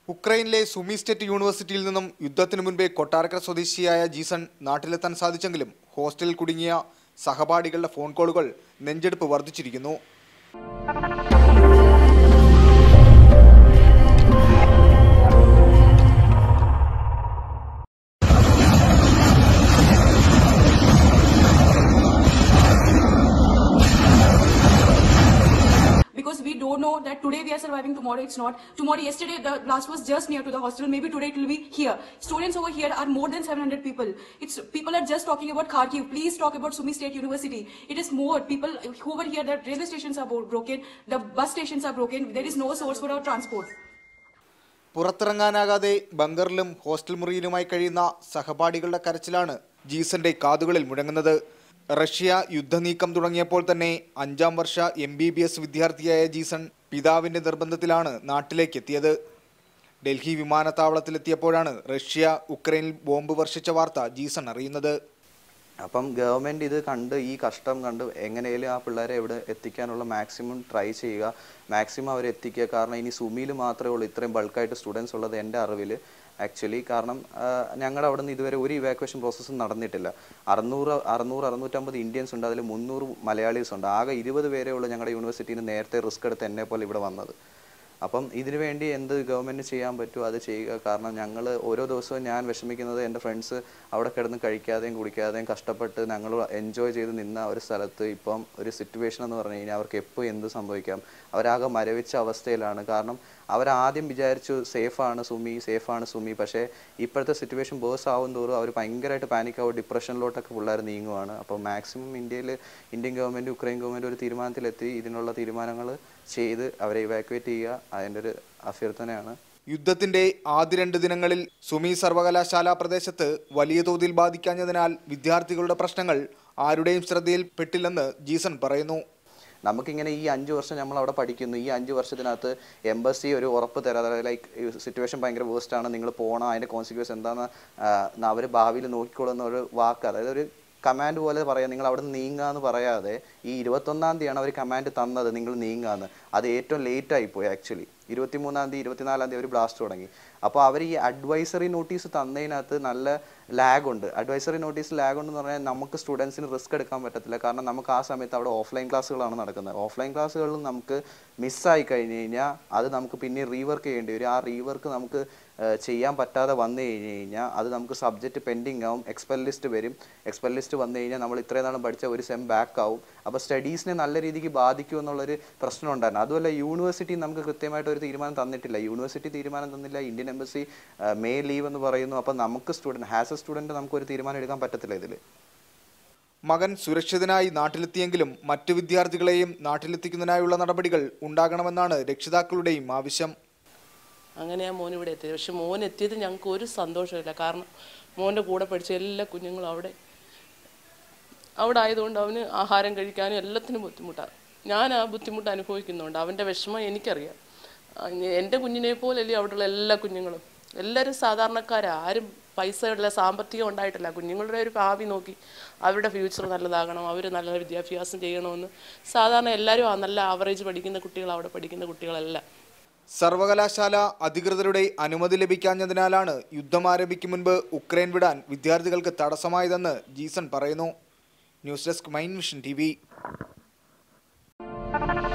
ഉക്രൈനിലെ Sumi state യൂണിവേഴ്സിറ്റിയിൽ നിന്നും യുദ്ധത്തിനു മുൻപേ കൊട്ടാരക്കര സ്വദേശിയായ ജീസൺ നാട്ടിലെത്താൻ സാധിച്ചെങ്കിലും ഹോസ്റ്റലിൽ കുടുങ്ങിയ സഹപാഠികളുടെ ഫോൺ കോളുകൾ നെഞ്ചെടുപ്പ് വർദ്ധിച്ചിരിക്കുന്നു because we don't know that today we are surviving, tomorrow it's not. Tomorrow, yesterday, the blast was just near to the hospital. Maybe today it will be here. Students over here are more than 700 people. It's people are just talking about Kharkiv. Please talk about Sumi State University. It is more people who were here. The railway stations are bo- broken. The bus stations are broken. There is no source for our transport. പുറത്തിറങ്ങാനാകാതെ ബങ്കറിലും hostel മുറിയിലുമായി കഴിയുന്ന സഹപാഠികളുടെ കരച്ചിലാണ് ജീസന്റെ കാതുകളിൽ മുഴങ്ങുന്നത് Russia യുദ്ധനീക്കം തുടങ്ങിയപ്പോൾ തന്നെ അഞ്ചാം വർഷ എം ബി ബി എസ് വിദ്യാർത്ഥിയായ ജീസൺ പിതാവിന്റെ നിർബന്ധത്തിലാണ് നാട്ടിലേക്ക് എത്തിയത് ഡൽഹി വിമാനത്താവളത്തിലെത്തിയപ്പോഴാണ് റഷ്യ ഉക്രൈനിൽ ബോംബ് വർഷിച്ച വാർത്ത ജീസൺ അറിയുന്നത് അപ്പം ഗവൺമെൻറ് ഇത് കണ്ട് ഈ കഷ്ടം കണ്ട് എങ്ങനെയും ആ പിള്ളേരെ ഇവിടെ എത്തിക്കാനുള്ള മാക്സിമം ട്രൈ ചെയ്യുക മാക്സിമം അവരെ എത്തിക്കുക കാരണം ഇനി സുമിയിൽ മാത്രമേ ഉള്ളൂ ഇത്രയും ബൾക്കായിട്ട് സ്റ്റുഡൻസ് ഉള്ളത് എൻ്റെ അറിവിൽ ആക്ച്വലി കാരണം ഞങ്ങളുടെ അവിടെ നിന്ന് ഇതുവരെ ഒരു ഇവാക്വേഷൻ പ്രോസസ്സും നടന്നിട്ടില്ല അറുന്നൂറ് അറുന്നൂറ് അറുന്നൂറ്റമ്പത് ഇന്ത്യൻസ് ഉണ്ട് അതിൽ മുന്നൂറ് മലയാളീസ് ഉണ്ട് ആകെ ഇരുപത് പേരേ ഉള്ളൂ ഞങ്ങളുടെ യൂണിവേഴ്സിറ്റിയിൽ നിന്ന് നേരത്തെ റിസ്ക് എടുത്ത് എന്നെ പോലെ ഇവിടെ വന്നത് അപ്പം ഇതിനു വേണ്ടി എന്ത് ഗവൺമെൻറ് ചെയ്യാൻ പറ്റുമോ അത് ചെയ്യുക കാരണം ഞങ്ങൾ ഓരോ ദിവസവും ഞാൻ വിഷമിക്കുന്നത് എൻ്റെ ഫ്രണ്ട്സ് അവിടെ കിടന്ന് കഴിക്കാതെയും കുടിക്കാതെയും കഷ്ടപ്പെട്ട് ഞങ്ങൾ എൻജോയ് ചെയ്ത് നിന്ന ഒരു സ്ഥലത്ത് ഇപ്പം ഒരു സിറ്റുവേഷൻ എന്ന് പറഞ്ഞു കഴിഞ്ഞാൽ അവർക്ക് എപ്പോൾ എന്ത് സംഭവിക്കാം അവരാകെ മരവിച്ച അവസ്ഥയിലാണ് കാരണം അവരാദ്യം വിചാരിച്ചു സേഫാണ് സുമി സേഫാണ് സുമി പക്ഷേ ഇപ്പോഴത്തെ സിറ്റുവേഷൻ ബേഴ്സ് ആവും തോറും അവർ ഭയങ്കരമായിട്ട് പാനിക് ആവും ഡിപ്രഷനിലോട്ടൊക്കെ പിള്ളേർ നീങ്ങുവാണ് അപ്പോൾ മാക്സിമം ഇന്ത്യയിൽ ഇന്ത്യൻ ഗവൺമെൻറ് ഉക്രൈൻ ഗവൺമെൻറ് ഒരു തീരുമാനത്തിലെത്തി ഇതിനുള്ള തീരുമാനങ്ങൾ ചെയ്ത് അവരെ ഇവാക്യുവേറ്റ് ചെയ്യുക അതിൻ്റെ ഒരു അഭ്യർത്ഥനയാണ് യുദ്ധത്തിന്റെ ആദ്യ രണ്ട് ദിനങ്ങളിൽ സുമി സർവകലാശാല പ്രദേശത്ത് വലിയ തോതിൽ ബാധിക്കാഞ്ഞതിനാൽ വിദ്യാർത്ഥികളുടെ പ്രശ്നങ്ങൾ ആരുടെയും ശ്രദ്ധയിൽപ്പെട്ടില്ലെന്ന് ജീസൺ പറയുന്നു നമുക്കിങ്ങനെ ഈ അഞ്ച് വർഷം നമ്മൾ അവിടെ പഠിക്കുന്നു ഈ അഞ്ച് വർഷത്തിനകത്ത് എംബസി ഒരു ഉറപ്പ് തരാതെ ലൈക്ക് സിറ്റുവേഷൻ ഭയങ്കര വേസ്റ്റ് ആണ് നിങ്ങൾ പോകണം അതിൻ്റെ കോൺസിക്വൻസ് എന്താണെന്ന് അവർ ഭാവിയിൽ നോക്കിക്കൊള്ളുന്ന ഒരു വാക്ക് അതായത് ഒരു കമാൻഡ് പോലെ പറയാം നിങ്ങൾ അവിടെ നിന്ന് നീങ്ങാന്ന് പറയാതെ ഈ ഇരുപത്തൊന്നാം തീയതിയാണ് അവർ കമാൻഡ് തന്നത് നിങ്ങൾ നീങ്ങാന്ന് അത് ഏറ്റവും ലേറ്റ് ആയിപ്പോയി ആക്ച്വലി ഇരുപത്തിമൂന്നാം തീയതി ഇരുപത്തിനാലാം തീയതി ഒരു ബ്ലാസ്റ്റ് തുടങ്ങി അപ്പോൾ അവർ ഈ അഡ്വൈസറി നോട്ടീസ് തന്നതിനകത്ത് നല്ല ലാഗ് ഉണ്ട് അഡ്വൈസറി നോട്ടീസ് ലാഗ് ഉണ്ടെന്ന് പറഞ്ഞാൽ നമുക്ക് സ്റ്റുഡൻസിന് റിസ്ക് എടുക്കാൻ പറ്റത്തില്ല കാരണം നമുക്ക് ആ സമയത്ത് അവിടെ ഓഫ്ലൈൻ ക്ലാസ്സുകളാണ് നടക്കുന്നത് ഓഫ്ലൈൻ ക്ലാസ്സുകളിൽ നമുക്ക് മിസ്സായി കഴിഞ്ഞ് കഴിഞ്ഞാൽ അത് നമുക്ക് പിന്നെ റീവർക്ക് ചെയ്യേണ്ടി വരും ആ റീവർക്ക് നമുക്ക് ഏഹ്, ചെയ്യാൻ പറ്റാതെ വന്നു കഴിഞ്ഞ് കഴിഞ്ഞാൽ അത് നമുക്ക് സബ്ജക്റ്റ് പെൻഡിങ് ആവും എക്സ്പെൽ ലിസ്റ്റ് വരും എക്സ്പെൽ ലിസ്റ്റ് വന്നു കഴിഞ്ഞാൽ നമ്മൾ ഇത്രയും നാളും പഠിച്ച ഒരു സെം ബാക്ക് ആവും അപ്പോൾ സ്റ്റഡീസിനെ നല്ല രീതിക്ക് ബാധിക്കും എന്നുള്ളൊരു പ്രശ്നം ഉണ്ടായിരുന്നു അതുമല്ല യൂണിവേഴ്സിറ്റി നമുക്ക് കൃത്യമായിട്ട് ഒരു തീരുമാനം തന്നിട്ടില്ല യൂണിവേഴ്സിറ്റി തീരുമാനം തന്നില്ല ഇന്ത്യൻ എംബസി മേ ലീവ് എന്ന് പറയുന്നു അപ്പോൾ നമുക്ക് സ്റ്റുഡൻറ്റ് ഹാസ് എ സ്റ്റുഡൻറ്റ് നമുക്ക് ഒരു തീരുമാനം എടുക്കാൻ പറ്റത്തില്ല ഇതിൽ മകൻ സുരക്ഷിതനായി നാട്ടിലെത്തിയെങ്കിലും മറ്റു വിദ്യാർത്ഥികളെയും നാട്ടിലെത്തിക്കുന്നതിനായുള്ള നടപടികൾ ഉണ്ടാകണമെന്നാണ് രക്ഷിതാക്കളുടെയും ആവശ്യം അങ്ങനെയാ മോൻ ഇവിടെ എത്തിയത് പക്ഷെ മോൻ എത്തിയത് ഞങ്ങൾക്ക് ഒരു സന്തോഷമില്ല കാരണം മോൻ്റെ കൂടെ പഠിച്ച എല്ലാ കുഞ്ഞുങ്ങളും അവിടെ അവിടെ ആയതുകൊണ്ട് അവന് ആഹാരം കഴിക്കാനും എല്ലാത്തിനും ബുദ്ധിമുട്ടാണ് ഞാൻ ആ ബുദ്ധിമുട്ട് അനുഭവിക്കുന്നുണ്ട് അവൻ്റെ വിഷമം എനിക്കറിയാം ആ, ഇനി എൻ്റെ കുഞ്ഞിനെ പോലല്ലേ അവിടെയുള്ള എല്ലാ കുഞ്ഞുങ്ങളും എല്ലാവരും സാധാരണക്കാരാ ആരും പൈസയുള്ള സാമ്പത്തികം ഉണ്ടായിട്ടില്ല കുഞ്ഞുങ്ങളുടെ ഒരു ഭാവി നോക്കി അവരുടെ ഫ്യൂച്ചർ നല്ലതാകണം അവർ നല്ല വിദ്യാഭ്യാസം ചെയ്യണമെന്ന് സാധാരണ എല്ലാവരും ആ നല്ല ആവറേജ് പഠിക്കുന്ന കുട്ടികൾ അവിടെ പഠിക്കുന്ന കുട്ടികളല്ല സർവകലാശാല അധികൃതരുടെ അനുമതി ലഭിക്കാഞ്ഞതിനാലാണ് യുദ്ധം ആരംഭിക്കും മുൻപ് ഉക്രൈൻ വിടാൻ വിദ്യാർത്ഥികൾക്ക് തടസ്സമായതെന്ന് ജീസൺ പറയുന്നു news desk main vision T